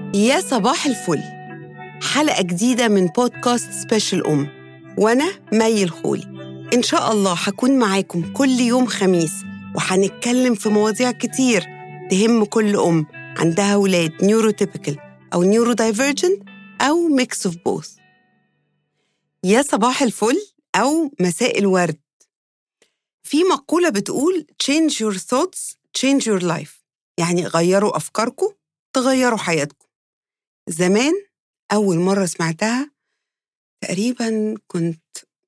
يا صباح الفل حلقة جديدة من بودكاست سبيشال أم وأنا مي الخولي إن شاء الله هكون معاكم كل يوم خميس وهنتكلم في مواضيع كتير تهم كل أم عندها ولاد نيوروتيبيكال أو نيورو دايفرجنت أو ميكس اوف بوث يا صباح الفل أو مساء الورد في مقولة بتقول change your thoughts change your life يعني غيروا أفكاركم تغيروا حياتكم زمان أول مرة سمعتها تقريبا كنت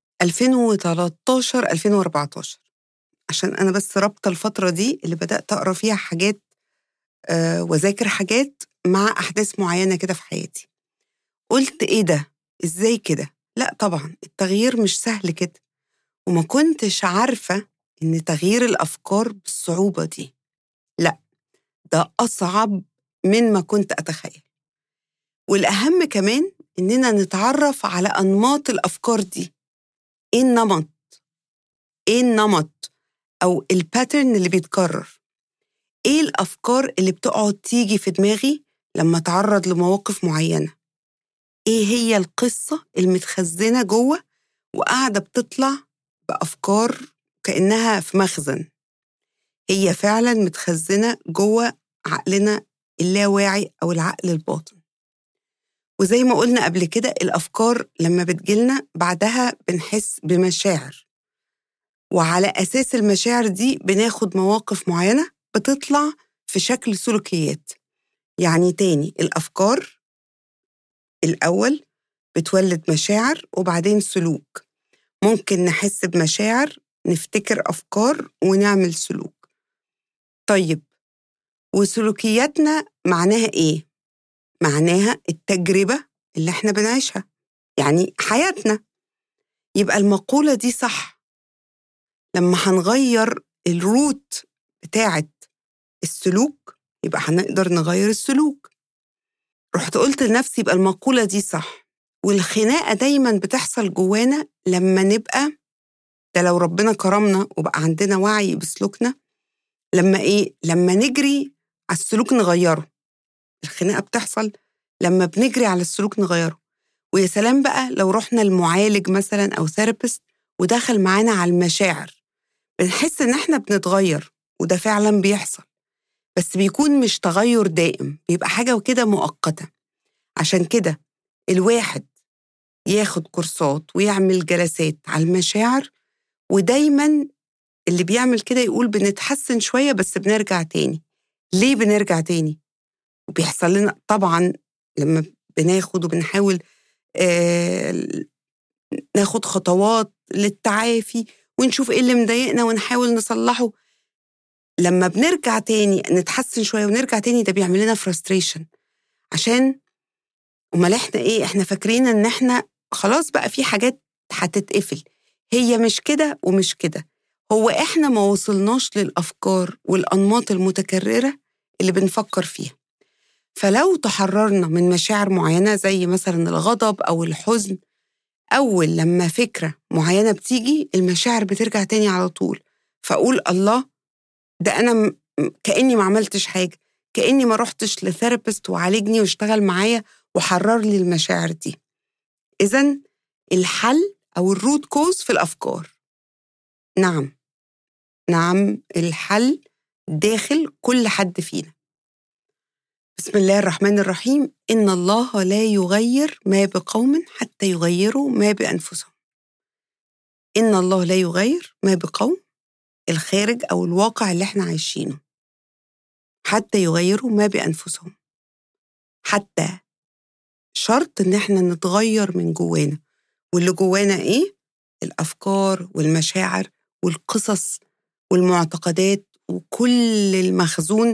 2013 2014 عشان أنا بس رابطة الفترة دي اللي بدأت أقرأ فيها حاجات أه وذاكر حاجات مع أحداث معينة كده في حياتي قلت إيه ده؟ إزاي كده؟ لا طبعا التغيير مش سهل كده وما كنتش عارفة إن تغيير الأفكار بالصعوبة دي لا ده أصعب من ما كنت أتخيل والأهم كمان إننا نتعرف على أنماط الأفكار دي إيه النمط؟ إيه النمط أو الباترن اللي بيتكرر؟ إيه الأفكار اللي بتقعد تيجي في دماغي لما أتعرض لمواقف معينة؟ إيه هي القصة المتخزنة جوه وقاعدة بتطلع بأفكار كأنها في مخزن هي فعلا متخزنة جوه عقلنا اللاواعي أو العقل الباطن وزي ما قلنا قبل كده الأفكار لما بتجيلنا بعدها بنحس بمشاعر وعلى أساس المشاعر دي بناخد مواقف معينة بتطلع في شكل سلوكيات يعني تاني الأفكار الأول بتولد مشاعر وبعدين سلوك ممكن نحس بمشاعر نفتكر أفكار ونعمل سلوك طيب وسلوكياتنا معناها إيه؟ معناها التجربة اللي احنا بنعيشها يعني حياتنا يبقى المقولة دي صح لما هنغير الروت بتاعة السلوك يبقى هنقدر نغير السلوك رحت قلت لنفسي يبقى المقولة دي صح والخناقة دايما بتحصل جوانا لما نبقى ده لو ربنا كرمنا وبقى عندنا وعي بسلوكنا لما ايه لما نجري على السلوك نغيره الخناقه بتحصل لما بنجري على السلوك نغيره ويا سلام بقى لو رحنا المعالج مثلا او ثيرابيست ودخل معانا على المشاعر بنحس ان احنا بنتغير وده فعلا بيحصل بس بيكون مش تغير دائم بيبقى حاجه كده مؤقته عشان كده الواحد ياخد كورسات ويعمل جلسات على المشاعر ودايما اللي بيعمل كده يقول بنتحسن شوية بس بنرجع تاني ليه بنرجع تاني؟ وبيحصل لنا طبعا لما بناخد وبنحاول آه ناخد خطوات للتعافي ونشوف ايه اللي مضايقنا ونحاول نصلحه لما بنرجع تاني نتحسن شوية ونرجع تاني ده بيعمل لنا فرستريشن عشان امال احنا ايه احنا فاكرين ان احنا خلاص بقى في حاجات هتتقفل هي مش كده ومش كده هو احنا ما وصلناش للافكار والانماط المتكرره اللي بنفكر فيها فلو تحررنا من مشاعر معينه زي مثلا الغضب او الحزن اول لما فكره معينه بتيجي المشاعر بترجع تاني على طول فاقول الله ده انا كاني ما عملتش حاجه كاني ما رحتش لثيرابيست وعالجني واشتغل معايا وحرر لي المشاعر دي اذا الحل أو الروت كوز في الأفكار نعم نعم الحل داخل كل حد فينا بسم الله الرحمن الرحيم إن الله لا يغير ما بقوم حتى يغيروا ما بأنفسهم إن الله لا يغير ما بقوم الخارج أو الواقع اللي احنا عايشينه حتى يغيروا ما بأنفسهم حتى شرط إن احنا نتغير من جوانا واللي جوانا إيه؟ الأفكار والمشاعر والقصص والمعتقدات وكل المخزون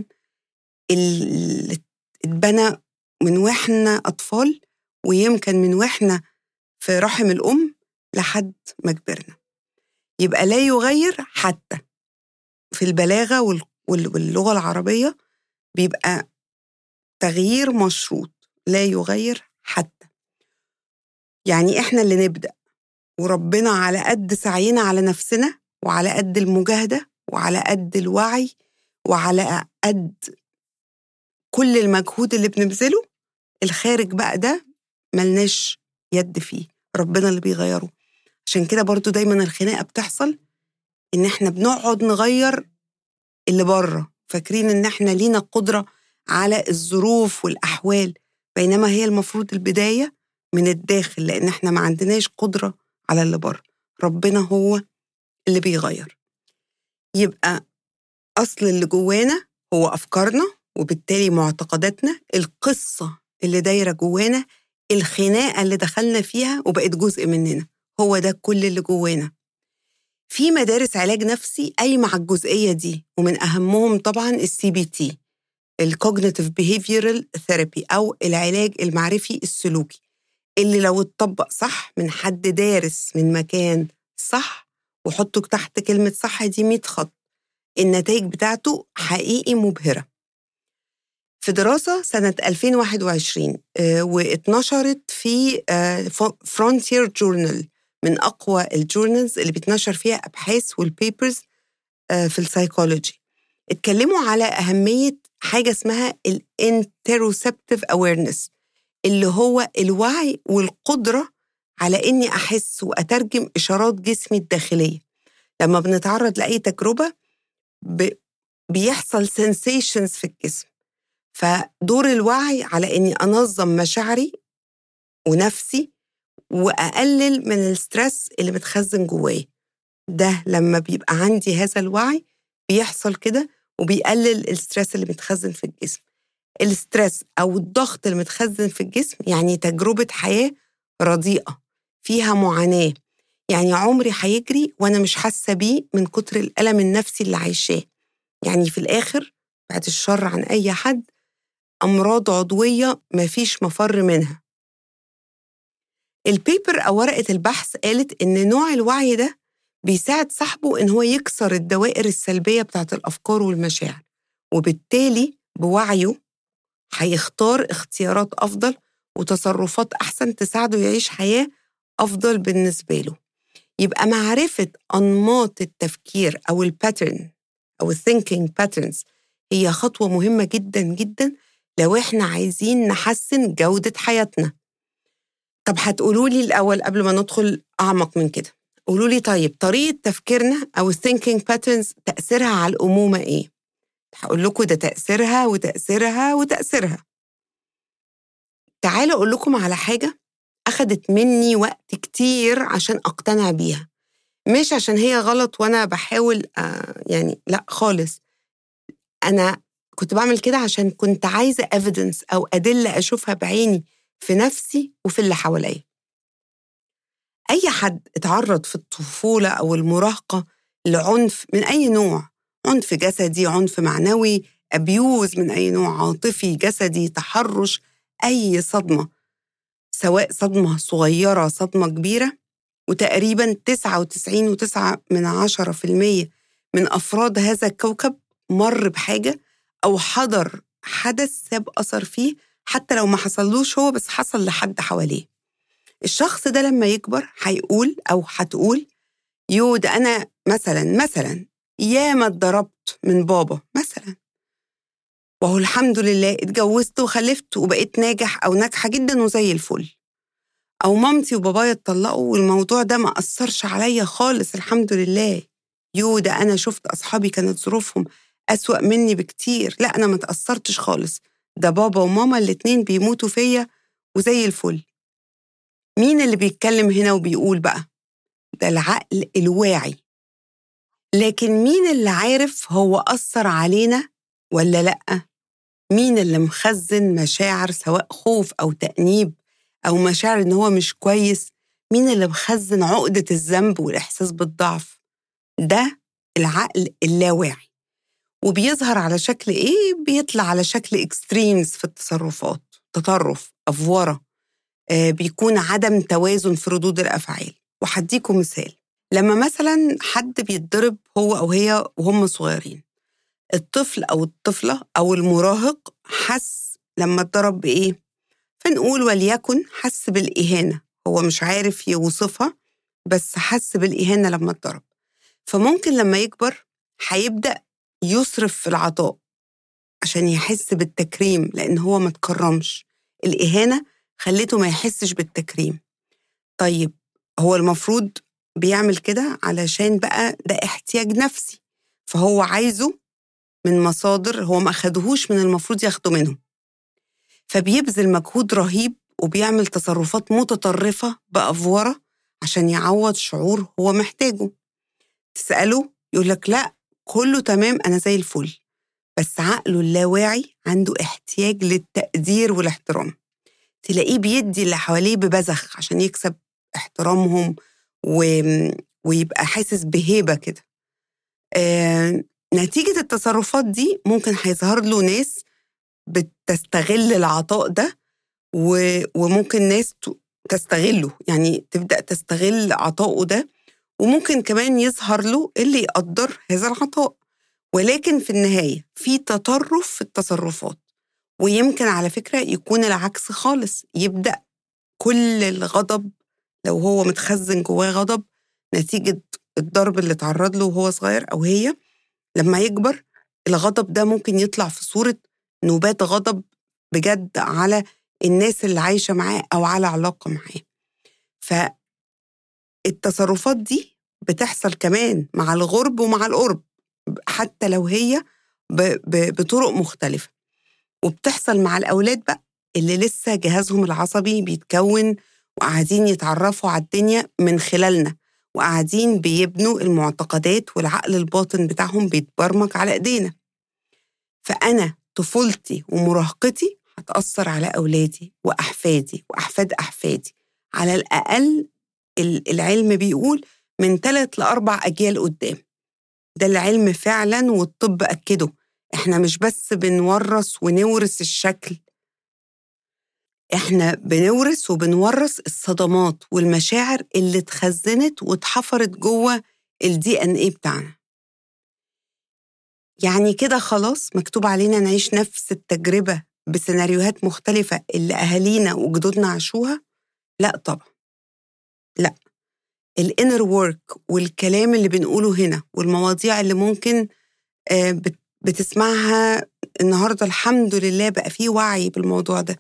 اللي اتبنى من واحنا أطفال ويمكن من واحنا في رحم الأم لحد ما كبرنا يبقى لا يغير حتى في البلاغة واللغة العربية بيبقى تغيير مشروط لا يغير حتى يعني احنا اللي نبدأ وربنا على قد سعينا على نفسنا وعلى قد المجاهدة وعلى قد الوعي وعلى قد كل المجهود اللي بنبذله الخارج بقى ده ملناش يد فيه ربنا اللي بيغيره عشان كده برضو دايما الخناقة بتحصل إن إحنا بنقعد نغير اللي بره فاكرين إن إحنا لينا قدرة على الظروف والأحوال بينما هي المفروض البداية من الداخل لأن إحنا ما عندناش قدرة على اللي بره ربنا هو اللي بيغير يبقى أصل اللي جوانا هو أفكارنا وبالتالي معتقداتنا القصة اللي دايرة جوانا الخناقة اللي دخلنا فيها وبقت جزء مننا هو ده كل اللي جوانا في مدارس علاج نفسي قايمة على الجزئية دي ومن أهمهم طبعا السي بي تي الكوجنيتيف بيهيفيرال ثيرابي أو العلاج المعرفي السلوكي اللي لو اتطبق صح من حد دارس من مكان صح وحطوا تحت كلمة صح دي 100 خط النتائج بتاعته حقيقي مبهرة في دراسة سنة 2021 واتنشرت في فرونتير جورنال من أقوى الجورنالز اللي بيتنشر فيها أبحاث والبيبرز في السايكولوجي اتكلموا على أهمية حاجة اسمها الانتروسبتيف awareness اللي هو الوعي والقدرة على إني أحس وأترجم إشارات جسمي الداخلية لما بنتعرض لأي تجربة ب... بيحصل sensations في الجسم فدور الوعي على إني أنظم مشاعري ونفسي وأقلل من الستريس اللي متخزن جوايا ده لما بيبقى عندي هذا الوعي بيحصل كده وبيقلل الستريس اللي متخزن في الجسم الستريس أو الضغط اللي متخزن في الجسم يعني تجربة حياة رديئة فيها معاناة يعني عمري هيجري وأنا مش حاسة بيه من كتر الألم النفسي اللي عايشاه يعني في الآخر بعد الشر عن أي حد أمراض عضوية مفيش مفر منها البيبر أو ورقة البحث قالت إن نوع الوعي ده بيساعد صاحبه إن هو يكسر الدوائر السلبية بتاعت الأفكار والمشاعر وبالتالي بوعيه هيختار اختيارات أفضل وتصرفات أحسن تساعده يعيش حياة أفضل بالنسبة له يبقى معرفة أنماط التفكير أو الباترن أو الثينكينج باترنز هي خطوة مهمة جدا جدا لو إحنا عايزين نحسن جودة حياتنا طب هتقولوا لي الأول قبل ما ندخل أعمق من كده قولوا لي طيب طريقة تفكيرنا أو الثينكينج باترنز تأثيرها على الأمومة إيه؟ هقول لكم ده تأثيرها وتأثيرها وتأثيرها تعالوا أقول لكم على حاجة أخدت مني وقت كتير عشان أقتنع بيها مش عشان هي غلط وأنا بحاول آه يعني لا خالص أنا كنت بعمل كده عشان كنت عايزة evidence أو أدلة أشوفها بعيني في نفسي وفي اللي حواليا أي حد اتعرض في الطفولة أو المراهقة لعنف من أي نوع عنف جسدي عنف معنوي أبيوز من أي نوع عاطفي جسدي تحرش أي صدمة سواء صدمة صغيرة صدمة كبيرة وتقريبا 99.9 من عشرة في المية من أفراد هذا الكوكب مر بحاجة أو حضر حدث ساب أثر فيه حتى لو ما حصلوش هو بس حصل لحد حواليه الشخص ده لما يكبر هيقول أو هتقول يو ده أنا مثلا مثلا ياما اتضربت من بابا مثلا وهو الحمد لله اتجوزت وخلفت وبقيت ناجح أو ناجحة جدا وزي الفل أو مامتي وبابايا اتطلقوا والموضوع ده ما أثرش عليا خالص الحمد لله يو ده أنا شفت أصحابي كانت ظروفهم أسوأ مني بكتير لا أنا ما تأثرتش خالص ده بابا وماما الاتنين بيموتوا فيا وزي الفل مين اللي بيتكلم هنا وبيقول بقى ده العقل الواعي لكن مين اللي عارف هو أثر علينا ولا لأ مين اللي مخزن مشاعر سواء خوف أو تأنيب أو مشاعر إن هو مش كويس مين اللي مخزن عقدة الذنب والإحساس بالضعف ده العقل اللاواعي وبيظهر على شكل إيه؟ بيطلع على شكل إكستريمز في التصرفات تطرف أفورة آه بيكون عدم توازن في ردود الأفعال وهديكم مثال لما مثلا حد بيتضرب هو أو هي وهم صغيرين الطفل أو الطفلة أو المراهق حس لما اتضرب بإيه؟ فنقول وليكن حس بالإهانة هو مش عارف يوصفها بس حس بالإهانة لما اتضرب فممكن لما يكبر هيبدأ يصرف في العطاء عشان يحس بالتكريم لأن هو ما تكرمش الإهانة خلته ما يحسش بالتكريم طيب هو المفروض بيعمل كده علشان بقى ده احتياج نفسي فهو عايزه من مصادر هو ما أخدهوش من المفروض ياخده منهم فبيبذل مجهود رهيب وبيعمل تصرفات متطرفة بأفورة عشان يعوض شعور هو محتاجه تسأله يقول لك لا كله تمام أنا زي الفل بس عقله اللاواعي عنده احتياج للتقدير والاحترام تلاقيه بيدي اللي حواليه ببذخ عشان يكسب احترامهم و... ويبقى حاسس بهيبة كده آه... نتيجة التصرفات دي ممكن هيظهر له ناس بتستغل العطاء ده و... وممكن ناس تستغله يعني تبدأ تستغل عطائه ده وممكن كمان يظهر له اللي يقدر هذا العطاء ولكن في النهاية في تطرف في التصرفات ويمكن على فكرة يكون العكس خالص يبدأ كل الغضب لو هو متخزن جواه غضب نتيجة الضرب اللي اتعرض له وهو صغير أو هي لما يكبر الغضب ده ممكن يطلع في صورة نوبات غضب بجد على الناس اللي عايشة معاه أو على علاقة معاه فالتصرفات دي بتحصل كمان مع الغرب ومع القرب حتى لو هي بطرق مختلفة وبتحصل مع الأولاد بقى اللي لسه جهازهم العصبي بيتكون وقاعدين يتعرفوا على الدنيا من خلالنا وقاعدين بيبنوا المعتقدات والعقل الباطن بتاعهم بيتبرمج على ايدينا فأنا طفولتي ومراهقتي هتأثر على أولادي وأحفادي وأحفاد أحفادي على الأقل العلم بيقول من ثلاث لأربع أجيال قدام ده العلم فعلا والطب أكده احنا مش بس بنورث ونورث الشكل احنا بنورث وبنورث الصدمات والمشاعر اللي اتخزنت واتحفرت جوه الدي ان ايه بتاعنا يعني كده خلاص مكتوب علينا نعيش نفس التجربة بسيناريوهات مختلفة اللي أهالينا وجدودنا عاشوها؟ لا طبعا لا الانر وورك والكلام اللي بنقوله هنا والمواضيع اللي ممكن آه، بتسمعها النهارده الحمد لله بقى فيه وعي بالموضوع ده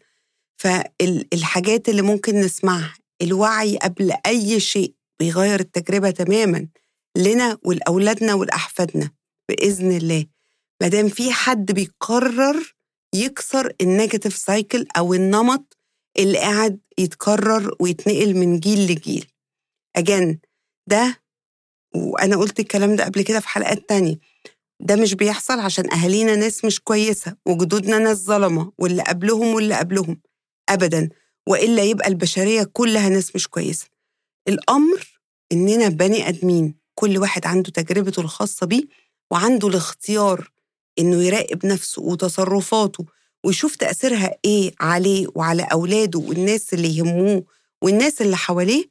فالحاجات اللي ممكن نسمعها الوعي قبل اي شيء بيغير التجربه تماما لنا ولاولادنا ولاحفادنا باذن الله ما دام في حد بيقرر يكسر النيجاتيف سايكل او النمط اللي قاعد يتكرر ويتنقل من جيل لجيل أجان ده وأنا قلت الكلام ده قبل كده في حلقات تانية ده مش بيحصل عشان أهالينا ناس مش كويسة وجدودنا ناس ظلمة واللي قبلهم واللي قبلهم أبدا وإلا يبقى البشرية كلها ناس مش كويسة الأمر إننا بني آدمين كل واحد عنده تجربته الخاصة بيه وعنده الاختيار إنه يراقب نفسه وتصرفاته ويشوف تأثيرها إيه عليه وعلى أولاده والناس اللي يهموه والناس اللي حواليه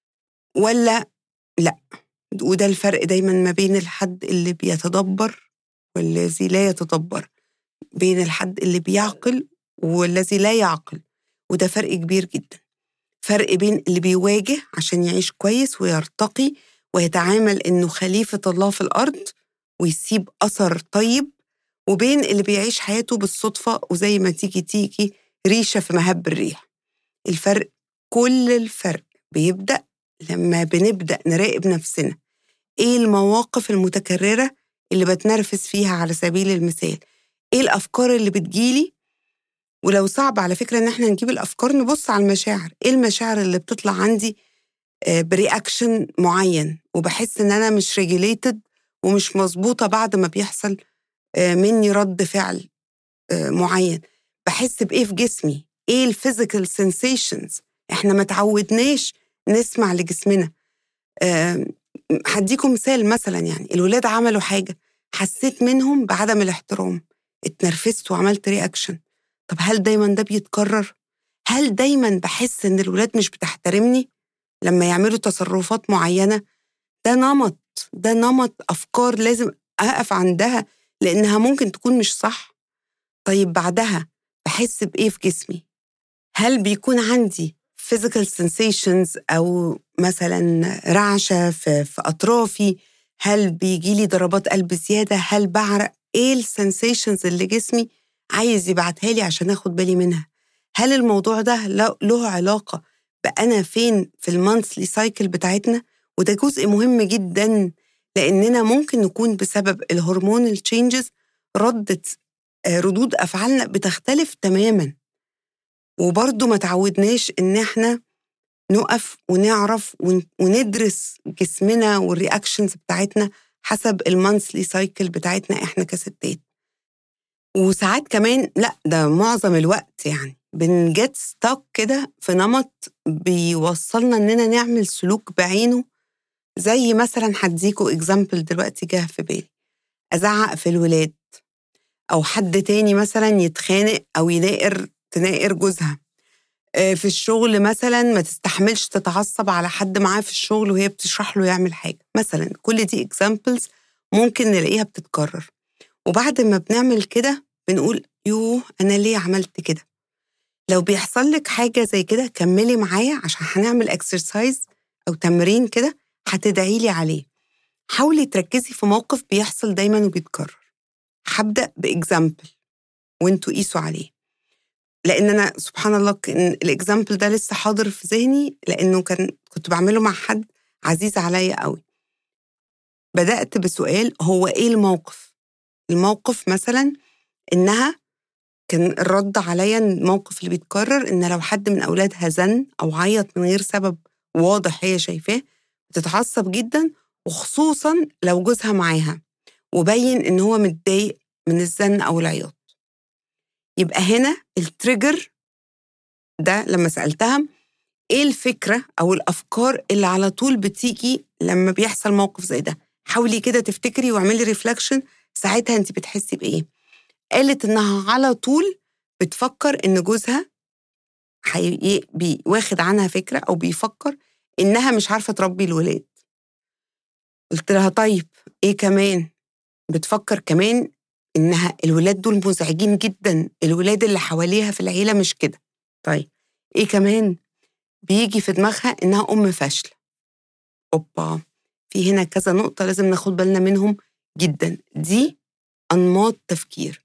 ولا لا وده الفرق دايما ما بين الحد اللي بيتدبر والذي لا يتدبر بين الحد اللي بيعقل والذي لا يعقل وده فرق كبير جدا فرق بين اللي بيواجه عشان يعيش كويس ويرتقي ويتعامل انه خليفة الله في الأرض ويسيب أثر طيب وبين اللي بيعيش حياته بالصدفة وزي ما تيجي تيجي ريشة في مهب الريح الفرق كل الفرق بيبدأ لما بنبدأ نراقب نفسنا إيه المواقف المتكررة اللي بتنرفز فيها على سبيل المثال إيه الأفكار اللي بتجيلي ولو صعب على فكرة إن إحنا نجيب الأفكار نبص على المشاعر إيه المشاعر اللي بتطلع عندي آه، برياكشن معين وبحس إن أنا مش ريجيليتد ومش مظبوطة بعد ما بيحصل آه، مني رد فعل آه، معين بحس بإيه في جسمي إيه الفيزيكال سنسيشنز إحنا ما تعودناش نسمع لجسمنا هديكم مثال مثلا يعني الولاد عملوا حاجة حسيت منهم بعدم الاحترام اتنرفزت وعملت رياكشن طب هل دايما ده بيتكرر؟ هل دايما بحس ان الولاد مش بتحترمني لما يعملوا تصرفات معينة؟ ده نمط ده نمط أفكار لازم أقف عندها لأنها ممكن تكون مش صح طيب بعدها بحس بإيه في جسمي؟ هل بيكون عندي physical sensations أو مثلا رعشة في, في أطرافي هل بيجي لي ضربات قلب زيادة هل بعرق إيه السنسيشنز اللي جسمي عايز يبعتها لي عشان اخد بالي منها هل الموضوع ده له علاقه بأنا فين في المانثلي سايكل بتاعتنا وده جزء مهم جدا لاننا ممكن نكون بسبب الهرمون تشينجز ردة آه، ردود افعالنا بتختلف تماما وبرضه ما تعودناش ان احنا نقف ونعرف وندرس جسمنا والرياكشنز بتاعتنا حسب المانثلي سايكل بتاعتنا احنا كستات وساعات كمان لا ده معظم الوقت يعني بنجت ستوك كده في نمط بيوصلنا اننا نعمل سلوك بعينه زي مثلا هديكوا اكزامبل دلوقتي جه في بالي ازعق في الولاد او حد تاني مثلا يتخانق او يناقر تناقر جوزها آه، في الشغل مثلا ما تستحملش تتعصب على حد معاه في الشغل وهي بتشرح له يعمل حاجه مثلا كل دي اكزامبلز ممكن نلاقيها بتتكرر وبعد ما بنعمل كده بنقول يوه انا ليه عملت كده لو بيحصل لك حاجه زي كده كملي معايا عشان هنعمل اكسرسايز او تمرين كده هتدعي لي عليه حاولي تركزي في موقف بيحصل دايما وبيتكرر هبدا باكزامبل وانتوا قيسوا عليه لان انا سبحان الله الاكزامبل ده لسه حاضر في ذهني لانه كان كنت بعمله مع حد عزيز عليا قوي بدات بسؤال هو ايه الموقف الموقف مثلا انها كان الرد عليا الموقف اللي بيتكرر ان لو حد من اولادها زن او عيط من غير سبب واضح هي شايفاه بتتعصب جدا وخصوصا لو جوزها معاها وبين ان هو متضايق من الزن او العياط يبقى هنا التريجر ده لما سالتها ايه الفكره او الافكار اللي على طول بتيجي لما بيحصل موقف زي ده حاولي كده تفتكري واعملي ريفلكشن ساعتها انت بتحسي بايه قالت انها على طول بتفكر ان جوزها واخد عنها فكره او بيفكر انها مش عارفه تربي الولاد قلت لها طيب ايه كمان بتفكر كمان انها الولاد دول مزعجين جدا الولاد اللي حواليها في العيله مش كده طيب ايه كمان بيجي في دماغها انها ام فاشله اوبا في هنا كذا نقطه لازم ناخد بالنا منهم جدا دي انماط تفكير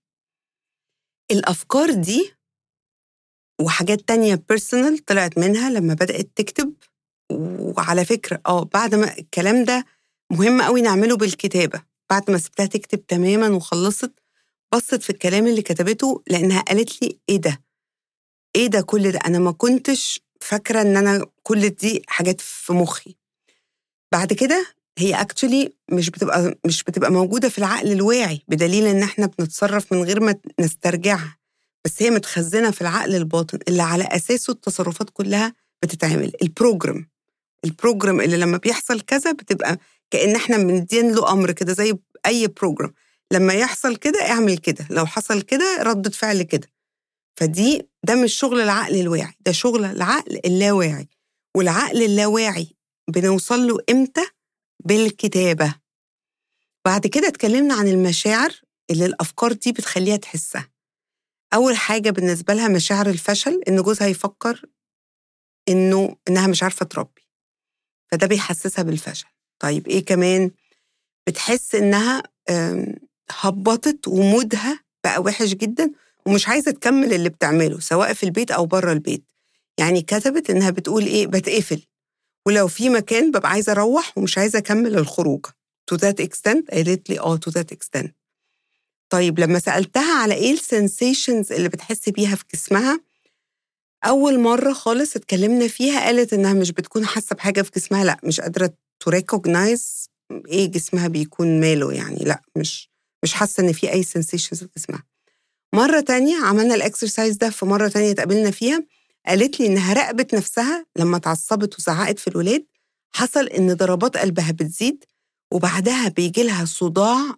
الافكار دي وحاجات تانية بيرسونال طلعت منها لما بدأت تكتب وعلى فكرة اه بعد ما الكلام ده مهم قوي نعمله بالكتابة بعد ما سبتها تكتب تماما وخلصت بصت في الكلام اللي كتبته لأنها قالت لي إيه ده؟ إيه ده كل ده؟ أنا ما كنتش فاكرة إن أنا كل دي حاجات في مخي بعد كده هي اكشولي مش بتبقى مش بتبقى موجوده في العقل الواعي بدليل ان احنا بنتصرف من غير ما نسترجعها بس هي متخزنه في العقل الباطن اللي على اساسه التصرفات كلها بتتعمل البروجرام البروجرام اللي لما بيحصل كذا بتبقى كان احنا بندين له امر كده زي اي بروجرام لما يحصل كده اعمل كده لو حصل كده ردة فعل كده فدي ده مش شغل العقل الواعي ده شغل العقل اللاواعي والعقل اللاواعي بنوصل له امتى بالكتابة بعد كده اتكلمنا عن المشاعر اللي الأفكار دي بتخليها تحسها أول حاجة بالنسبة لها مشاعر الفشل إن جوزها يفكر إنه إنها مش عارفة تربي فده بيحسسها بالفشل طيب إيه كمان بتحس إنها هبطت ومودها بقى وحش جدا ومش عايزة تكمل اللي بتعمله سواء في البيت أو بره البيت يعني كتبت إنها بتقول إيه بتقفل ولو في مكان ببقى عايزه اروح ومش عايزه اكمل الخروج تو ذات اكستنت قالت لي اه تو ذات اكستنت طيب لما سالتها على ايه السنسيشنز اللي بتحس بيها في جسمها اول مره خالص اتكلمنا فيها قالت انها مش بتكون حاسه بحاجه في جسمها لا مش قادره تريكوجنايز ايه جسمها بيكون ماله يعني لا مش مش حاسه ان في اي سنسيشنز في جسمها مره تانية عملنا الاكسرسايز ده في مره تانية اتقابلنا فيها قالت لي إنها راقبت نفسها لما اتعصبت وزعقت في الولاد حصل إن ضربات قلبها بتزيد وبعدها بيجي لها صداع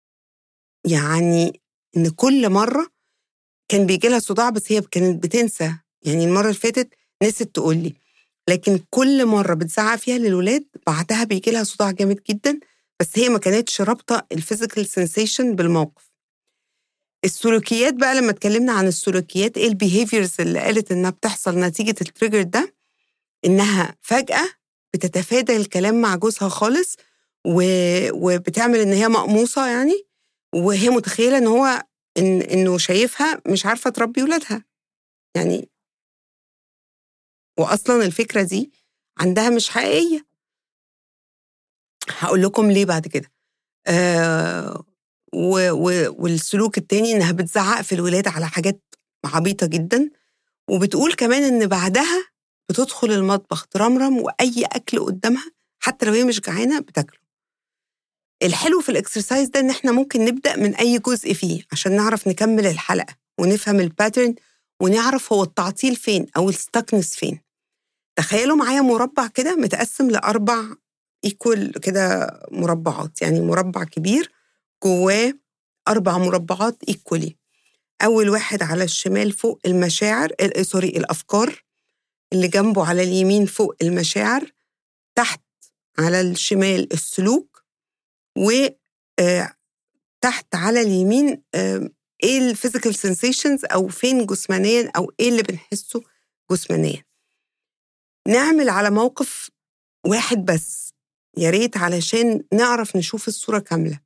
يعني إن كل مرة كان بيجي لها صداع بس هي كانت بتنسى يعني المرة اللي فاتت نسيت تقول لي لكن كل مرة بتزعق فيها للولاد بعدها بيجي لها صداع جامد جدا بس هي ما كانتش رابطة الفيزيكال سنسيشن بالموقف السلوكيات بقى لما اتكلمنا عن السلوكيات ايه البيهيفيرز اللي قالت انها بتحصل نتيجه التريجر ده انها فجاه بتتفادى الكلام مع جوزها خالص و... وبتعمل ان هي مقموصه يعني وهي متخيله ان هو إن انه شايفها مش عارفه تربي ولادها يعني واصلا الفكره دي عندها مش حقيقيه هقول لكم ليه بعد كده آه و و والسلوك التاني انها بتزعق في الولاد على حاجات عبيطه جدا وبتقول كمان ان بعدها بتدخل المطبخ ترمرم واي اكل قدامها حتى لو هي مش جعانه بتاكله الحلو في الاكسرسايز ده ان احنا ممكن نبدا من اي جزء فيه عشان نعرف نكمل الحلقه ونفهم الباترن ونعرف هو التعطيل فين او الستكنس فين تخيلوا معايا مربع كده متقسم لاربع ايكوال كده مربعات يعني مربع كبير جواه اربع مربعات ايكولي اول واحد على الشمال فوق المشاعر سوري الافكار اللي جنبه على اليمين فوق المشاعر تحت على الشمال السلوك و تحت على اليمين ايه الفيزيكال سنسيشنز او فين جسمانيا او ايه اللي بنحسه جسمانيا نعمل على موقف واحد بس يا ريت علشان نعرف نشوف الصوره كامله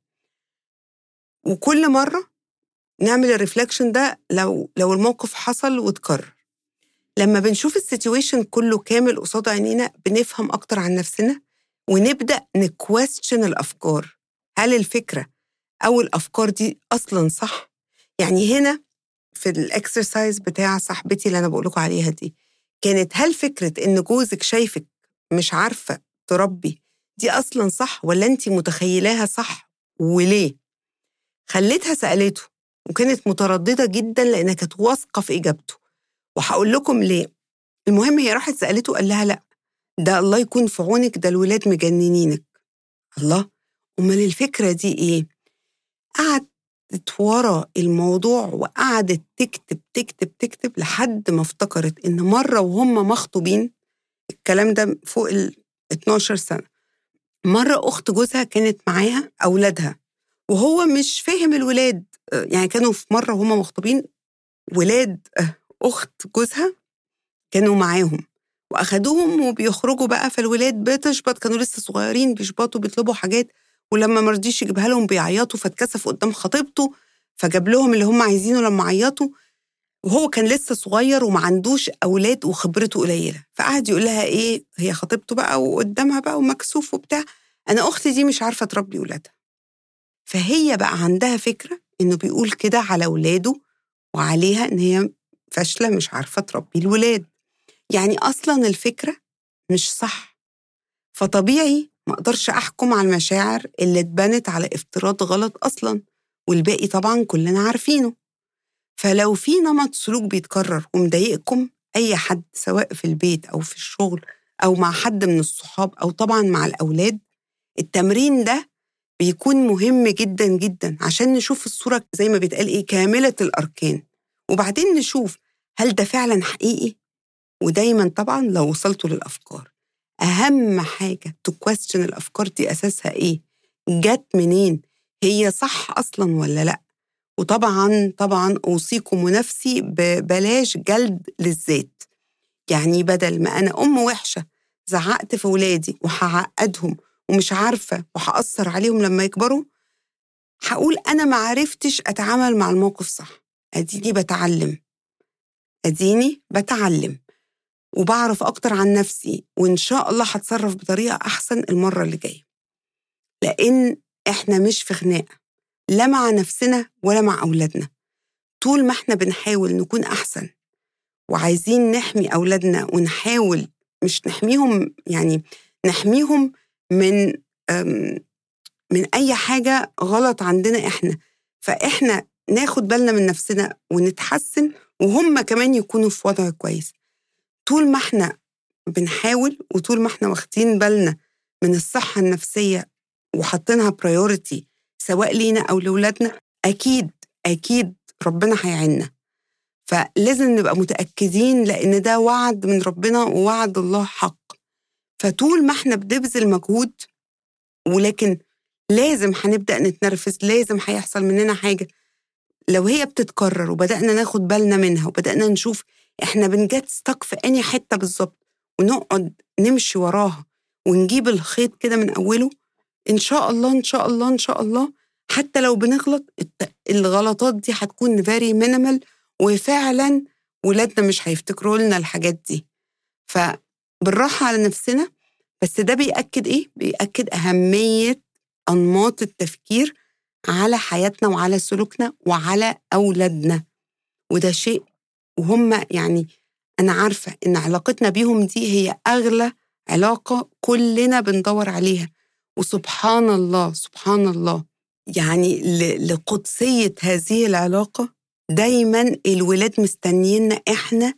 وكل مره نعمل الريفلكشن ده لو لو الموقف حصل واتكرر لما بنشوف السيتويشن كله كامل قصاد عينينا بنفهم اكتر عن نفسنا ونبدا نكويستشن الافكار هل الفكره او الافكار دي اصلا صح يعني هنا في الاكسرسايز بتاع صاحبتي اللي انا بقول لكم عليها دي كانت هل فكره ان جوزك شايفك مش عارفه تربي دي اصلا صح ولا انت متخيلاها صح وليه خليتها سالته وكانت متردده جدا لانها كانت واثقه في اجابته وهقول لكم ليه المهم هي راحت سالته قال لها لا ده الله يكون في عونك ده الولاد مجننينك الله امال الفكره دي ايه قعدت ورا الموضوع وقعدت تكتب تكتب تكتب لحد ما افتكرت ان مره وهم مخطوبين الكلام ده فوق ال 12 سنه مره اخت جوزها كانت معاها اولادها وهو مش فاهم الولاد يعني كانوا في مره وهم مخطوبين ولاد اخت جوزها كانوا معاهم واخدوهم وبيخرجوا بقى فالولاد بتشبط كانوا لسه صغيرين بيشبطوا بيطلبوا حاجات ولما ما رضيش يجيبها لهم بيعيطوا فاتكسف قدام خطيبته فجاب لهم اللي هم عايزينه لما عيطوا وهو كان لسه صغير وما عندوش اولاد وخبرته قليله فقعد يقول لها ايه هي خطيبته بقى وقدامها بقى ومكسوف وبتاع انا اختي دي مش عارفه تربي ولادها فهي بقى عندها فكره انه بيقول كده على اولاده وعليها ان هي فاشله مش عارفه تربي الولاد يعني اصلا الفكره مش صح فطبيعي ما اقدرش احكم على المشاعر اللي اتبنت على افتراض غلط اصلا والباقي طبعا كلنا عارفينه فلو في نمط سلوك بيتكرر ومضايقكم اي حد سواء في البيت او في الشغل او مع حد من الصحاب او طبعا مع الاولاد التمرين ده بيكون مهم جدا جدا عشان نشوف الصوره زي ما بيتقال ايه كامله الاركان وبعدين نشوف هل ده فعلا حقيقي ودايما طبعا لو وصلتوا للافكار اهم حاجه تكويستشن الافكار دي اساسها ايه جت منين هي صح اصلا ولا لا وطبعا طبعا اوصيكم ونفسي ببلاش جلد للذات يعني بدل ما انا ام وحشه زعقت في ولادي وهعقدهم ومش عارفه وهاثر عليهم لما يكبروا هقول انا ما عرفتش اتعامل مع الموقف صح اديني بتعلم اديني بتعلم وبعرف اكتر عن نفسي وان شاء الله هتصرف بطريقه احسن المره اللي جايه لان احنا مش في خناقه لا مع نفسنا ولا مع اولادنا طول ما احنا بنحاول نكون احسن وعايزين نحمي اولادنا ونحاول مش نحميهم يعني نحميهم من من اي حاجه غلط عندنا احنا فاحنا ناخد بالنا من نفسنا ونتحسن وهم كمان يكونوا في وضع كويس طول ما احنا بنحاول وطول ما احنا واخدين بالنا من الصحة النفسية وحاطينها برايورتي سواء لينا أو لولادنا أكيد أكيد ربنا هيعيننا فلازم نبقى متأكدين لأن ده وعد من ربنا ووعد الله حق فطول ما احنا بنبذل مجهود ولكن لازم هنبدأ نتنرفز لازم هيحصل مننا حاجة لو هي بتتكرر وبدأنا ناخد بالنا منها وبدأنا نشوف احنا بنجت ستك في أنهي حتة بالظبط ونقعد نمشي وراها ونجيب الخيط كده من أوله إن شاء الله إن شاء الله إن شاء الله حتى لو بنغلط الغلطات دي هتكون فيري مينيمال وفعلا ولادنا مش هيفتكروا لنا الحاجات دي فبالراحة على نفسنا بس ده بيأكد إيه؟ بيأكد أهمية أنماط التفكير على حياتنا وعلى سلوكنا وعلى أولادنا وده شيء وهم يعني أنا عارفة إن علاقتنا بيهم دي هي أغلى علاقة كلنا بندور عليها وسبحان الله سبحان الله يعني لقدسية هذه العلاقة دايما الولاد مستنينا إحنا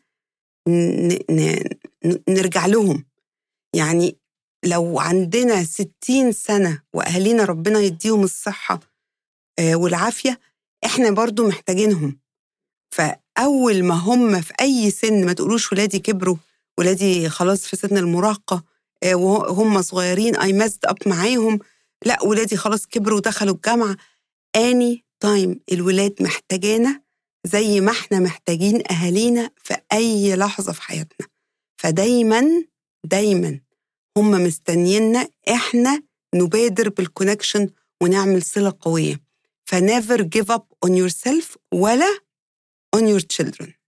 نرجع لهم يعني لو عندنا ستين سنة وأهالينا ربنا يديهم الصحة آه، والعافية إحنا برضو محتاجينهم فأول ما هم في أي سن ما تقولوش ولادي كبروا ولادي خلاص في سن المراهقة آه، وهم صغيرين أي مزد أب معاهم لا ولادي خلاص كبروا ودخلوا الجامعة اني تايم الولاد محتاجانا زي ما احنا محتاجين أهالينا في أي لحظة في حياتنا فدايما دايما هم مستنيينا احنا نبادر بالكونكشن ونعمل صلة قوية فنيفر give up on yourself ولا on your children